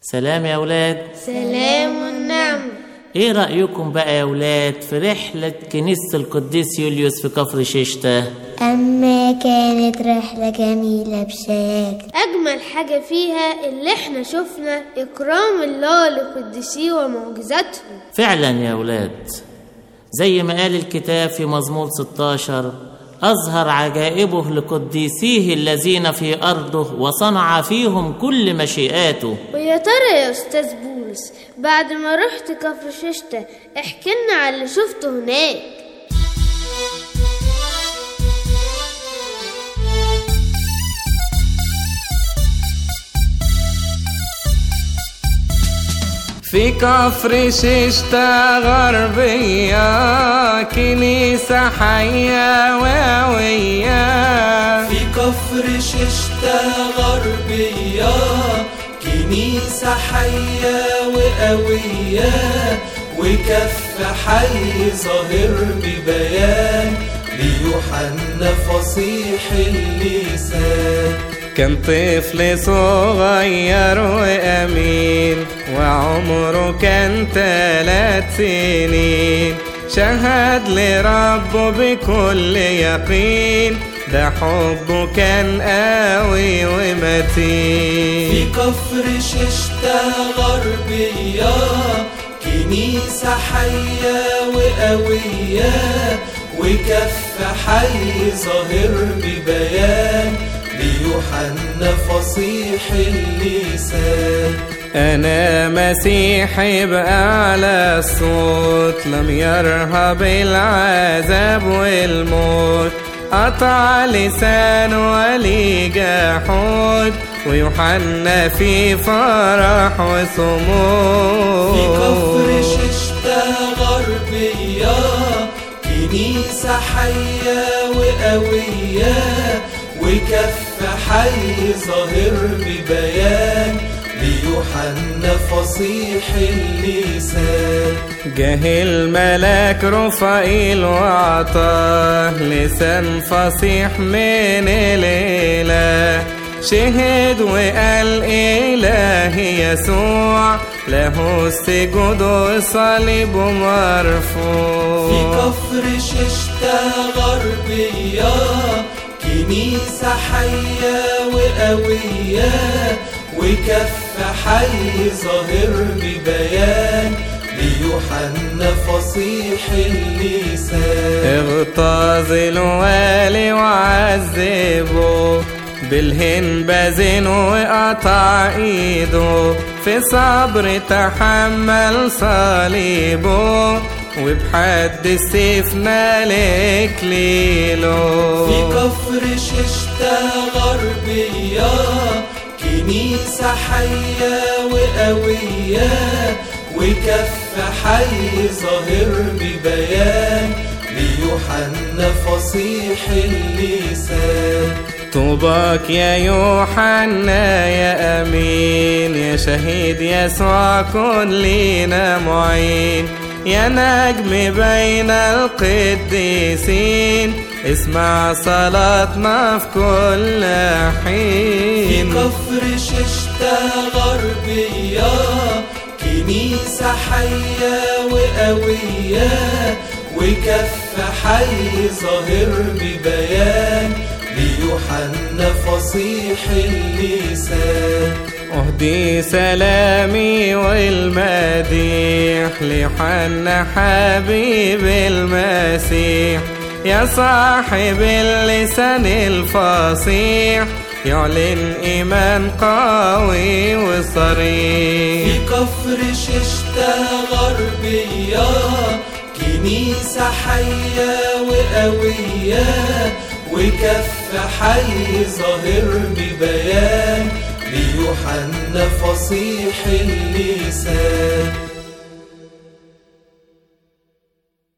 سلام يا أولاد سلام النعم إيه رأيكم بقى يا أولاد في رحلة كنيسة القديس يوليوس في كفر شيشته أما كانت رحلة جميلة بشكل أجمل حاجة فيها اللي احنا شفنا إكرام الله لقدسيه ومعجزاتهم فعلا يا أولاد زي ما قال الكتاب في مزمور 16 أظهر عجائبه لقديسيه الذين في أرضه وصنع فيهم كل مشيئاته ويا ترى يا أستاذ بولس بعد ما رحت كفر ششتة احكي لنا على اللي شفته هناك في كفر شيشتا غربية كنيسة حية وقوية في كفر ششتة غربية كنيسة حية وقوية وكف حي ظاهر ببيان ليوحنا فصيح اللسان كان طفل صغير وأمين وعمره كان تلات سنين شهد لربه بكل يقين ده حبه كان قوي في ومتين كفر ششتة غربية كنيسة حية وقوية وكف حي ظاهر ببيان ليوحنا فصيح اللسان أنا مسيحي بأعلى الصوت لم يرهب العذاب والموت قطع لسانه ولي جحود ويوحنا في فرح وصمود في كفر ششتة غربية كنيسة حية وقوية وكف حي ظاهر ببيان ليوحنا فصيح اللسان جه الملاك رفائيل وعطاه لسان فصيح من الإله شهد وقال إلهي يسوع له السجود والصليب مرفوع في كفر ششتة غربية كنيسة حية وقوية وكف حي ظاهر ببيان ليوحنا فصيح اللسان اغتاظ الوالي وعذبه بالهن بازن وقطع ايده في صبر تحمل صليبه وبحد السيف نال اكليله في كفر ششتة غربية كنيسة حية وقوية وكف حي ظاهر ببيان ليوحنا فصيح اللسان طوباك يا يوحنا يا امين يا شهيد يسوع كن لينا معين يا نجم بين القديسين اسمع صلاتنا في كل في حين كفر ششتة غربية كنيسة حية وقوية وكف حي ظاهر ببيان ليوحنا فصيح اللسان أهدي سلامي والمديح لحنا حبيب المسيح يا صاحب اللسان الفصيح يعلن إيمان قوي في وصريح كفر ششتة غربية كنيسة حية وقوية وكف حي ظاهر ببيان ليوحنا فصيح اللسان